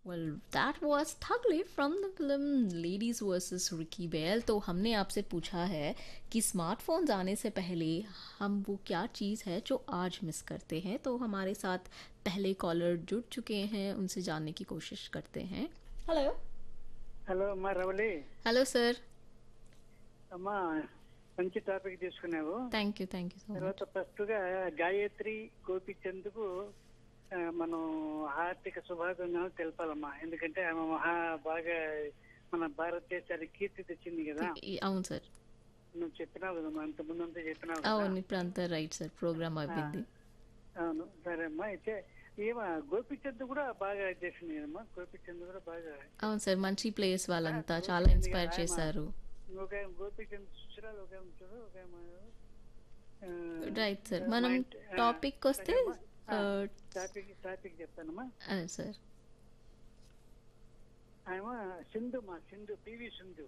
Well that was thug life from the film Ladies versus Ricky Bahl तो हमने आपसे पूछा है कि स्मार्टफोन्स आने से पहले हम वो क्या चीज़ है जो आज मिस करते हैं तो हमारे साथ पहले कॉलर जुड़ चुके हैं उनसे जानने की कोशिश करते हैं हेलो హలో అమ్మా రవలి हेलो सर అమ్మా మంచి టాపిక్ తీసుకున్నావు thank you thank you so much తర్వాత ఫస్ట్ గా గాయత్రి గోపిచంద్కు ఆ, మనం హార్దిక శుభాభినందనలు తెలపాలమ్మా ఎందుకంటే ఆమె మహా బాగా మన భారతదేశానికి కీర్తి తెచ్చింది కదా అవును సార్ నువ్వు చెప్పినావు కదమ్మా అంత ముందంతా చెప్పినావు కదా. అవును ఇప్పుడు అంతా రైట్ సార్ ప్రోగ్రామ్ అయిపోయింది అవును సరే అమ్మా అయితే ఏమా గోపిచంద్ కూడా బాగా చేసింది కదమ్మా గోపిచంద్ కూడా బాగా అవును సార్ మంచి ప్లేయర్స్ వాళ్ళంతా చాలా ఇన్స్పైర్ చేశారు ఒక గోపిచంద్ సుశీలాలు ఒక ఆమె చూడు ఒక ఆమె, ఆ, రైట్ సార్ మనం మా ఇంటి- ఆ, టాపిక్ వస్తే సరే అమ్మా. ఆ, ఆ, టాపిక్ టాపిక్ చెప్తానమ్మా అదే సార్ ఆమె సింధు మా సింధు పివి సింధు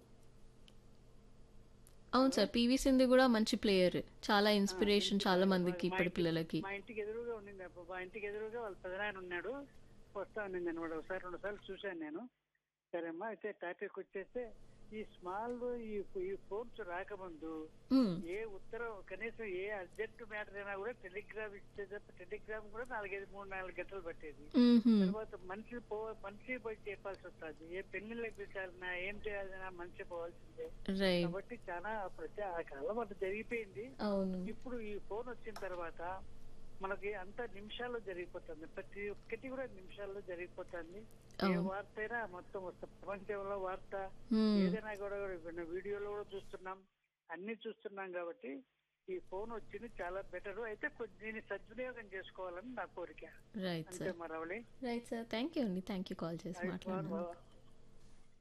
అవును సార్ పివి సింధు కూడా మంచి ప్లేయర్ చాలా ఇన్స్పిరేషన్ చాలా మందికి మా ఇప్పటి ఇంటి- పిల్లలకి మా ఇంటికి ఎదురుగా ఉండింది అప్పుడు మా ఇంటికి ఎదురుగా వాళ్ళ పెదనాయన ఉన్నాడు వస్తా ఉండింది అనమాట ఒకసారి రెండు సార్లు చూశాను నేను సరే అమ్మా అయితే టాపిక్ వచ్చేస్తే ఈ స్మాల్ ఈ ఈ ఫోన్స్ రాకముందు మ్మ్. ఏ ఉత్తరం కనీసం ఏ అర్జెంట్ మ్యాటర్ అయినా కూడా టెలిగ్రామ్ ఇచ్చేటప్పుడు టెలిగ్రామ్ కూడా నాలుగైదు మూడు నాలుగు గంటలు పట్టేది మ్మ్హ్మ్. తర్వాత మనిషి పో మనిషి పోయి చెప్పాల్సి వస్తుంది ఏ పెళ్లిళ్ళకి పిలిచాలన్నా ఏం చేయాలన్నా మనిషి పోవాల్సిందే రైట్ కాబట్టి చాలా ప్రతి ఆ కాలం అట్లా జరిగిపోయింది అవును ఇప్పుడు ఈ ఫోన్ వచ్చిన తర్వాత మనకి అంత నిమిషాల్లో జరిగిపోతుంది ప్రతి ఒక్కటి కూడా నిమిషాల్లో జరిగిపోతుంది ఏ అవును. వార్త అయినా మొత్తం వస్తుంది ప్రపంచంలో వార్త మ్మ్. ఏదైనా కూడా కూడా వీడియోలో కూడా చూస్తున్నాం అన్ని చూస్తున్నాం కాబట్టి ఈ ఫోన్ వచ్చింది చాలా బెటర్ అయితే కొద్ది దీన్ని సద్వినియోగం చేసుకోవాలని నా కోరిక రైట్ అంతే సార్ మరవలి రైట్ సార్ థ్యాంక్ యూ అండి థ్యాంక్ యూ కాల్ చేసి మాట్లాడినందుకు